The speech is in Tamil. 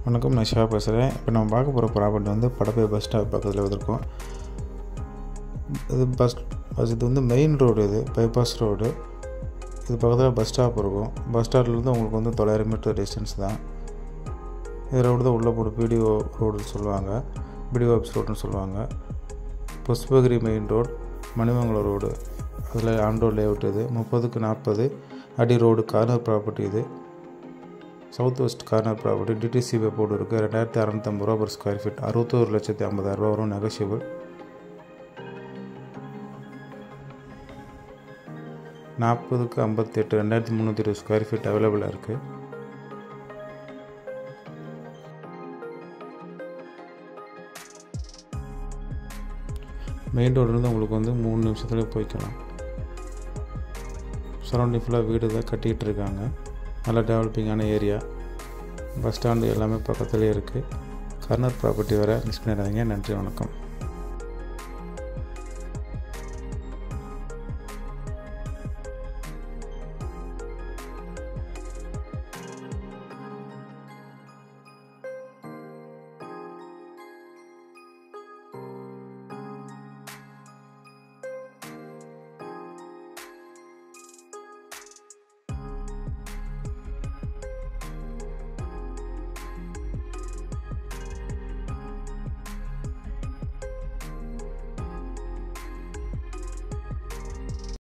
வணக்கம் நான் ஷிவா பேசுகிறேன் இப்போ நம்ம பார்க்க போகிற ப்ராப்பர்ட்டி வந்து படப்பை பஸ் ஸ்டாப் பக்கத்தில் வந்திருக்கோம் இது பஸ் பஸ் இது வந்து மெயின் ரோடு இது பைபாஸ் ரோடு இது பக்கத்தில் பஸ் ஸ்டாப் இருக்கும் பஸ் ஸ்டாப்லேருந்து உங்களுக்கு வந்து தொள்ளாயிரம் மீட்டர் டிஸ்டன்ஸ் தான் இது ரோடு தான் உள்ளே போட்டு பிடிஓ ரோடுன்னு சொல்லுவாங்க பிடிஓ ஆஃபீஸ் ரோடுன்னு சொல்லுவாங்க Pushpagiri main road Manimangalam road அதில் ஆண்டோர் லேஅவுட் இது முப்பதுக்கு நாற்பது அடி ரோடு கார்னர் ப்ராப்பர்ட்டி இது south west corner property DTCP board இருக்குது ரெண்டாயிரத்தி அறநூற்றம்பது ரூபா பர் ஸ்கொயர் ஃபீட் அறுபத்தோரு லட்சத்தி ஐம்பதாயிரரூபா வரும் நெகஷியபிள் நாற்பதுக்கு ஐம்பத்தெட்டு ரெண்டாயிரத்தி முந்நூற்றி இருபது ஸ்கொயர் ஃபீட் அவைலபிளாக இருக்குது மெயின் ரோடுலேருந்து உங்களுக்கு வந்து மூணு நிமிஷத்துல போய்க்கலாம் சரௌண்டிங் ஃபுல்லாக வீடு தான் கட்டிகிட்டு இருக்காங்க நல்லா டெவலப்பிங்கான ஏரியா பஸ் ஸ்டாண்டு எல்லாமே பக்கத்துலேயே இருக்குது கர்னர் ப்ராப்பர்ட்டி வேறு மிஸ் பண்ணிடாதீங்க நன்றி வணக்கம்